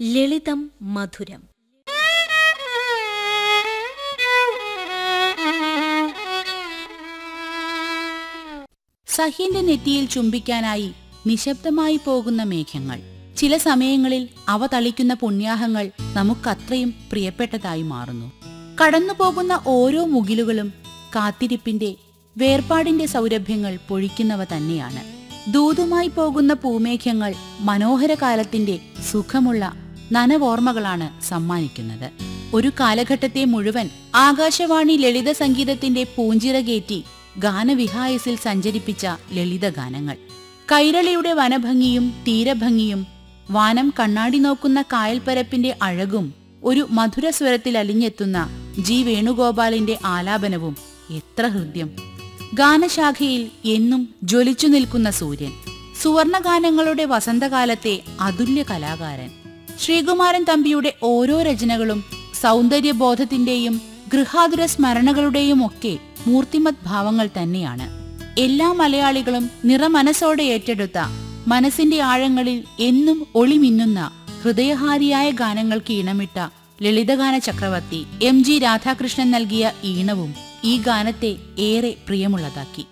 ലളിതം മധുരം സഹ്യന്റെ നെറ്റിയിൽ ചുംബിക്കാനായി നിശബ്ദമായി പോകുന്ന മേഘങ്ങൾ ചില സമയങ്ങളിൽ അവ തളിക്കുന്ന പുണ്യാഹങ്ങൾ നമുക്കത്രയും പ്രിയപ്പെട്ടതായി മാറുന്നു കടന്നുപോകുന്ന ഓരോ മുകിലുകളും കാത്തിരിപ്പിന്റെ വേർപാടിന്റെ സൗരഭ്യങ്ങൾ പൊഴിക്കുന്നവ തന്നെയാണ് ദൂതുമായി പോകുന്ന പൂമേഘങ്ങൾ മനോഹര കാലത്തിന്റെ സുഖമുള്ള നനവോർമ്മകളാണ് സമ്മാനിക്കുന്നത് ഒരു കാലഘട്ടത്തെ മുഴുവൻ ആകാശവാണി ലളിത സംഗീതത്തിന്റെ പൂഞ്ചിറകേറ്റി ഗാനവിഹായസിൽ സഞ്ചരിപ്പിച്ച ലളിത ഗാനങ്ങൾ കൈരളിയുടെ വനഭംഗിയും തീരഭംഗിയും വാനം കണ്ണാടി നോക്കുന്ന കായൽപ്പരപ്പിന്റെ അഴകും ഒരു മധുരസ്വരത്തിൽ അലിഞ്ഞെത്തുന്ന ജി വേണുഗോപാലിന്റെ ആലാപനവും എത്ര ഹൃദ്യം ഗാനശാഖയിൽ എന്നും ജ്വലിച്ചു നിൽക്കുന്ന സൂര്യൻ സുവർണഗാനങ്ങളുടെ വസന്തകാലത്തെ അതുല്യ കലാകാരൻ ശ്രീകുമാരൻ തമ്പിയുടെ ഓരോ രചനകളും സൗന്ദര്യബോധത്തിന്റെയും ഗൃഹാതുര സ്മരണകളുടെയും ഒക്കെ മൂർത്തിമത് ഭാവങ്ങൾ തന്നെയാണ് എല്ലാ മലയാളികളും നിറമനസ്സോടെ ഏറ്റെടുത്ത മനസ്സിന്റെ ആഴങ്ങളിൽ എന്നും ഒളിമിന്നുന്ന ഹൃദയഹാരിയായ ഗാനങ്ങൾക്ക് ഈണമിട്ട ലളിതഗാന ചക്രവർത്തി എം ജി രാധാകൃഷ്ണൻ നൽകിയ ഈണവും ഈ ഗാനത്തെ ഏറെ പ്രിയമുള്ളതാക്കി